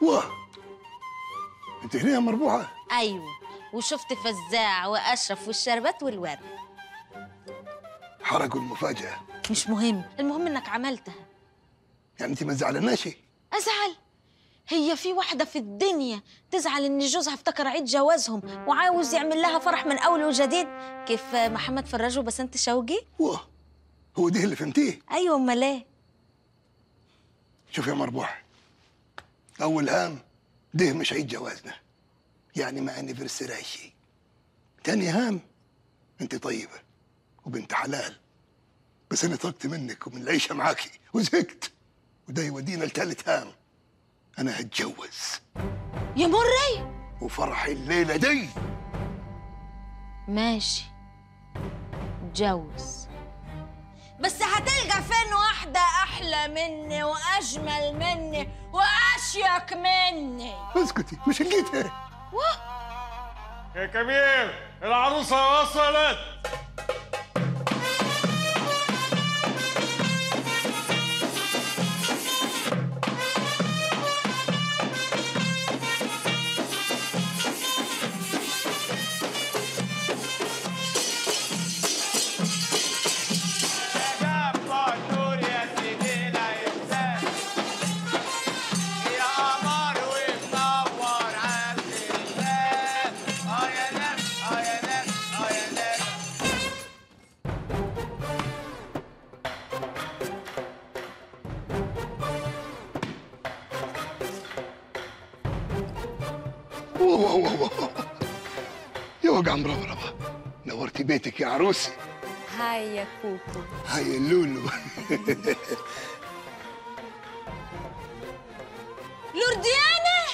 واه انت هنا يا مربوحه ايوه وشفت فزاع واشرف والشربات والورد حرقوا المفاجاه مش مهم المهم انك عملتها يعني انت ما زعلناش ازعل هي في واحدة في الدنيا تزعل إن جوزها افتكر عيد جوازهم وعاوز يعمل لها فرح من أول وجديد كيف محمد فراج وبسنت شوقي؟ واه هو ده اللي فهمتيه أيوة أمال إيه؟ شوف يا مربوح اول هام ده مش عيد جوازنا يعني ما انيفرسري شيء تاني هام انت طيبه وبنت حلال بس انا طلبت منك ومن العيشه معاكي وزهقت وده يودينا لتالت هام انا هتجوز يا مري وفرحي الليله دي ماشي اتجوز بس هتلقى فين واحدة أحلى مني وأجمل مني وأشيك مني اسكتي مش لقيتها يا كبير العروسة وصلت واه واه واه واه. يا وجع مربربة نورتي بيتك يا عروسي هاي يا كوكو هاي اللولو لورديانة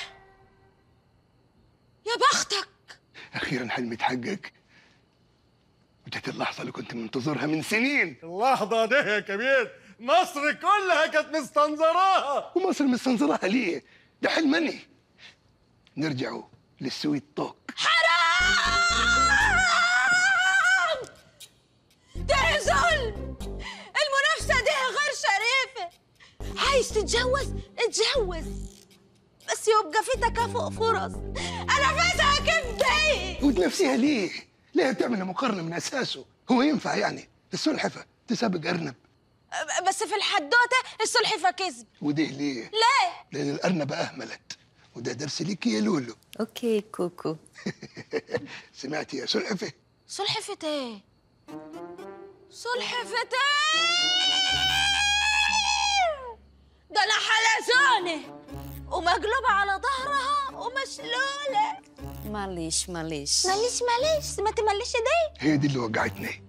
يا بختك اخيرا حلمي اتحقق وجت اللحظه اللي كنت منتظرها من سنين اللحظة دي يا كبير مصر كلها كانت مستنظراها ومصر مستنظرها ليه ده حلمني نرجعوا للسويت توك حرام ده ظلم المنافسة دي غير شريفة عايز تتجوز اتجوز بس يبقى في تكافؤ فرص انا فاتها كيف دي وتنافسيها ليه؟ ليه بتعمل مقارنه من اساسه؟ هو ينفع يعني السلحفه تسابق ارنب بس في الحدوتة السلحفة كذب وده ليه؟ ليه؟ لان الارنبه اهملت وده درس ليك يا لولو اوكي كوكو سمعتي يا سلحفه؟ سلحفة ايه؟ سلحفة ايه؟ ده انا حلزونة ومقلوبة على ظهرها ومشلولة معليش معليش معلش معلش ما تمليش دي هي دي اللي وجعتني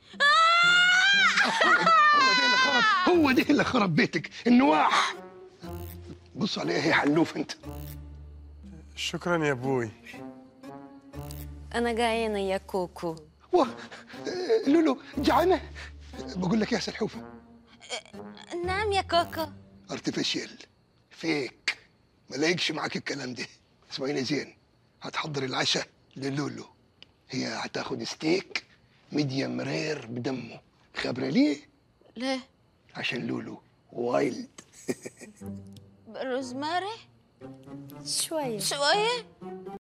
هو ده اللي خرب هو ده اللي خرب بيتك النواح بص عليها هي حلوف انت شكرا يا ابوي انا جعانه يا كوكو و... آه، لولو جعانه بقول لك يا سلحوفه نعم يا كوكو ارتفيشال فيك ما لايقش معاك الكلام ده اسمعيني زين هتحضر العشاء للولو هي هتاخد ستيك ميديم رير بدمه خبره ليه ليه؟ عشان لولو وايلد روزماري شويه شوية